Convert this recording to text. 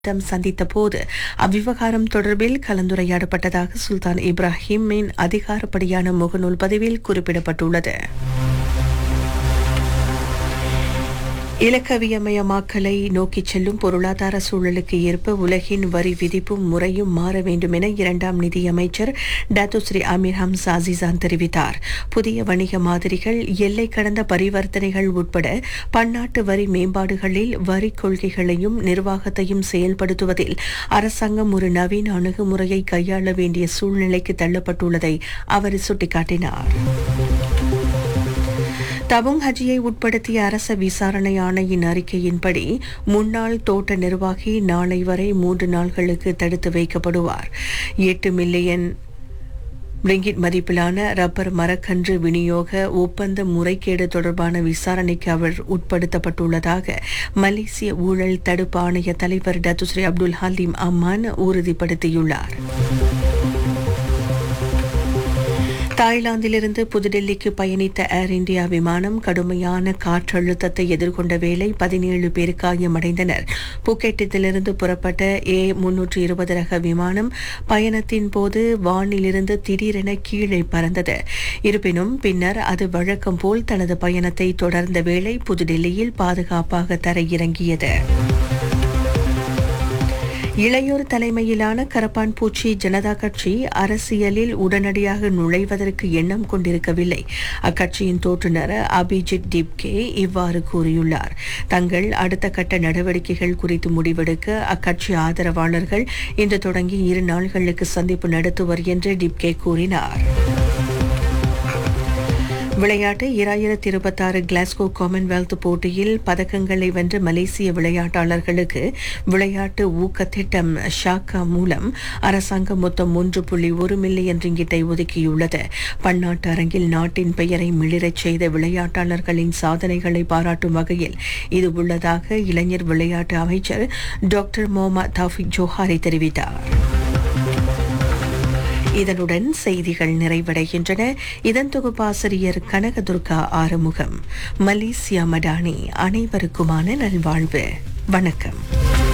தம் சந்தித்த போது அவ்விவகாரம் தொடர்பில் கலந்துரையாடப்பட்டதாக சுல்தான் இப்ராஹிமின் அதிகாரப்படியான முகநூல் பதிவில் குறிப்பிடப்பட்டுள்ளது இலக்கவியமயமாக்கலை நோக்கிச் செல்லும் பொருளாதார சூழலுக்கு ஏற்ப உலகின் வரி விதிப்பும் முறையும் மாற வேண்டும் என இரண்டாம் நிதியமைச்சர் டாத்துஸ்ரீ அமீர் ஹம்சா அசிசான் தெரிவித்தார் புதிய வணிக மாதிரிகள் எல்லை கடந்த பரிவர்த்தனைகள் உட்பட பன்னாட்டு வரி மேம்பாடுகளில் வரி கொள்கைகளையும் நிர்வாகத்தையும் செயல்படுத்துவதில் அரசாங்கம் ஒரு நவீன அணுகுமுறையை கையாள வேண்டிய சூழ்நிலைக்கு தள்ளப்பட்டுள்ளதை அவர் சுட்டிக்காட்டினார் தபுங் ஹஜியை உட்படுத்திய அரச விசாரணை ஆணையின் அறிக்கையின்படி முன்னாள் தோட்ட நிர்வாகி நாளை வரை மூன்று நாள்களுக்கு தடுத்து வைக்கப்படுவார் எட்டு மில்லியன் ரிங்கிட் மதிப்பிலான ரப்பர் மரக்கன்று விநியோக ஒப்பந்த முறைகேடு தொடர்பான விசாரணைக்கு அவர் உட்படுத்தப்பட்டுள்ளதாக மலேசிய ஊழல் தடுப்பு ஆணைய தலைவர் டத்துஸ்ரீ அப்துல் ஹலீம் அம்மான் உறுதிப்படுத்தியுள்ளார் தாய்லாந்திலிருந்து புதுடெல்லிக்கு பயணித்த ஏர் இந்தியா விமானம் கடுமையான காற்றழுத்தத்தை எதிர்கொண்ட வேளை பதினேழு பேர் காயமடைந்தனர் புக்கெட்டத்திலிருந்து புறப்பட்ட ஏ முன்னூற்று இருபது ரக விமானம் பயணத்தின் போது வானிலிருந்து திடீரென கீழே பறந்தது இருப்பினும் பின்னர் அது வழக்கம் போல் தனது பயணத்தை தொடர்ந்த வேளை புதுடெல்லியில் பாதுகாப்பாக தரையிறங்கியது இளையோர் தலைமையிலான கரப்பான் பூச்சி ஜனதா கட்சி அரசியலில் உடனடியாக நுழைவதற்கு எண்ணம் கொண்டிருக்கவில்லை அக்கட்சியின் தோற்றுநர் அபிஜித் டிப்கே இவ்வாறு கூறியுள்ளார் தங்கள் அடுத்த கட்ட நடவடிக்கைகள் குறித்து முடிவெடுக்க அக்கட்சி ஆதரவாளர்கள் இன்று தொடங்கி இரு நாள்களுக்கு சந்திப்பு நடத்துவர் என்று டிப்கே கூறினார் விளையாட்டு இராயிரத்தி இருபத்தாறு கிளாஸ்கோ காமன்வெல்த் போட்டியில் பதக்கங்களை வென்ற மலேசிய விளையாட்டாளர்களுக்கு விளையாட்டு ஊக்க திட்டம் ஷாக்கா மூலம் அரசாங்கம் மொத்தம் ஒன்று புள்ளி ஒரு மில்லியன் ரிங்கிட்டை ஒதுக்கியுள்ளது பன்னாட்டு அரங்கில் நாட்டின் பெயரை மிளிரச் செய்த விளையாட்டாளர்களின் சாதனைகளை பாராட்டும் வகையில் இது உள்ளதாக இளைஞர் விளையாட்டு அமைச்சர் டாக்டர் மொஹமத் தௌஃபிக் ஜோஹாரி தெரிவித்தார் இதனுடன் செய்திகள் நிறைவடைகின்றன இதன் தொகுப்பாசிரியர் கனகதுர்கா ஆறுமுகம் மலேசியா மடானி அனைவருக்குமான நல்வாழ்வு வணக்கம்